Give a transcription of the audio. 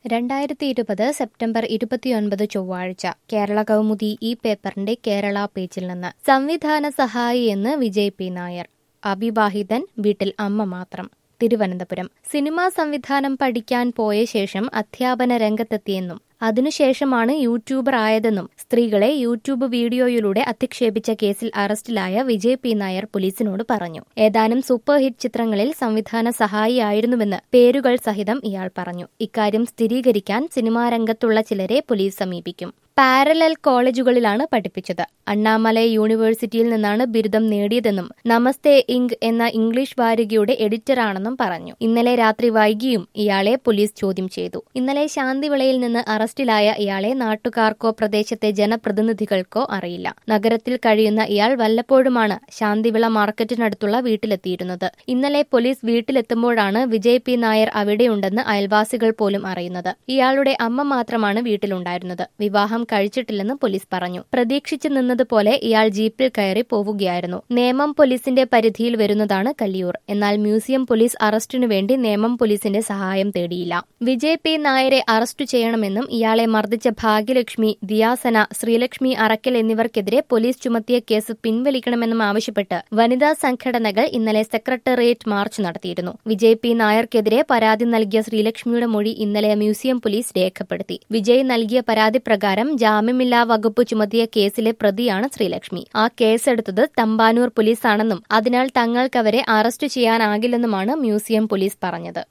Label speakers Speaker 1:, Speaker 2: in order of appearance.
Speaker 1: രണ്ടായിരത്തി ഇരുപത് സെപ്റ്റംബർ ഇരുപത്തിയൊൻപത് ചൊവ്വാഴ്ച കേരള കൗമുദി ഈ പേപ്പറിന്റെ കേരള പേജിൽ നിന്ന് സംവിധാന സഹായി എന്ന് വിജയ് പി നായർ അവിവാഹിതൻ വീട്ടിൽ അമ്മ മാത്രം തിരുവനന്തപുരം സിനിമാ സംവിധാനം പഠിക്കാൻ പോയ ശേഷം അധ്യാപന രംഗത്തെത്തിയെന്നും അതിനുശേഷമാണ് യൂട്യൂബർ ആയതെന്നും സ്ത്രീകളെ യൂട്യൂബ് വീഡിയോയിലൂടെ അധിക്ഷേപിച്ച കേസിൽ അറസ്റ്റിലായ വിജയ് പി നായർ പോലീസിനോട് പറഞ്ഞു ഏതാനും സൂപ്പർ ഹിറ്റ് ചിത്രങ്ങളിൽ സംവിധാന സഹായിയായിരുന്നുവെന്ന് പേരുകൾ സഹിതം ഇയാൾ പറഞ്ഞു ഇക്കാര്യം സ്ഥിരീകരിക്കാൻ സിനിമാ രംഗത്തുള്ള ചിലരെ പോലീസ് സമീപിക്കും പാരലൽ കോളേജുകളിലാണ് പഠിപ്പിച്ചത് അണ്ണാമലൈ യൂണിവേഴ്സിറ്റിയിൽ നിന്നാണ് ബിരുദം നേടിയതെന്നും നമസ്തേ ഇങ്ക് എന്ന ഇംഗ്ലീഷ് വാരികയുടെ എഡിറ്ററാണെന്നും പറഞ്ഞു ഇന്നലെ രാത്രി വൈകിയും ഇയാളെ പോലീസ് ചോദ്യം ചെയ്തു ഇന്നലെ ശാന്തിവിളയിൽ നിന്ന് അറസ്റ്റിലായ ഇയാളെ നാട്ടുകാർക്കോ പ്രദേശത്തെ ജനപ്രതിനിധികൾക്കോ അറിയില്ല നഗരത്തിൽ കഴിയുന്ന ഇയാൾ വല്ലപ്പോഴുമാണ് ശാന്തിവിള മാർക്കറ്റിനടുത്തുള്ള വീട്ടിലെത്തിയിരുന്നത് ഇന്നലെ പോലീസ് വീട്ടിലെത്തുമ്പോഴാണ് വിജയ് പി നായർ അവിടെയുണ്ടെന്ന് അയൽവാസികൾ പോലും അറിയുന്നത് ഇയാളുടെ അമ്മ മാത്രമാണ് വീട്ടിലുണ്ടായിരുന്നത് വിവാഹം കഴിച്ചിട്ടില്ലെന്ന് പോലീസ് പറഞ്ഞു പ്രതീക്ഷിച്ചു നിന്നതുപോലെ ഇയാൾ ജീപ്പിൽ കയറി പോവുകയായിരുന്നു നേമം പോലീസിന്റെ പരിധിയിൽ വരുന്നതാണ് കല്ലിയൂർ എന്നാൽ മ്യൂസിയം പോലീസ് അറസ്റ്റിനു വേണ്ടി നേമം പോലീസിന്റെ സഹായം തേടിയില്ല വിജയ് പി നായരെ അറസ്റ്റ് ചെയ്യണമെന്നും ഇയാളെ മർദ്ദിച്ച ഭാഗ്യലക്ഷ്മി ദിയാസന ശ്രീലക്ഷ്മി അറക്കൽ എന്നിവർക്കെതിരെ പോലീസ് ചുമത്തിയ കേസ് പിൻവലിക്കണമെന്നും ആവശ്യപ്പെട്ട് വനിതാ സംഘടനകൾ ഇന്നലെ സെക്രട്ടേറിയറ്റ് മാർച്ച് നടത്തിയിരുന്നു വിജയ് പി നായർക്കെതിരെ പരാതി നൽകിയ ശ്രീലക്ഷ്മിയുടെ മൊഴി ഇന്നലെ മ്യൂസിയം പോലീസ് രേഖപ്പെടുത്തി വിജയ് നൽകിയ പരാതി പ്രകാരം ജാമ്യമില്ലാ വകുപ്പ് ചുമത്തിയ കേസിലെ പ്രതിയാണ് ശ്രീലക്ഷ്മി ആ കേസെടുത്തത് തമ്പാനൂർ പോലീസാണെന്നും അതിനാൽ തങ്ങൾക്കവരെ അറസ്റ്റ് ചെയ്യാനാകില്ലെന്നുമാണ് മ്യൂസിയം പോലീസ് പറഞ്ഞത്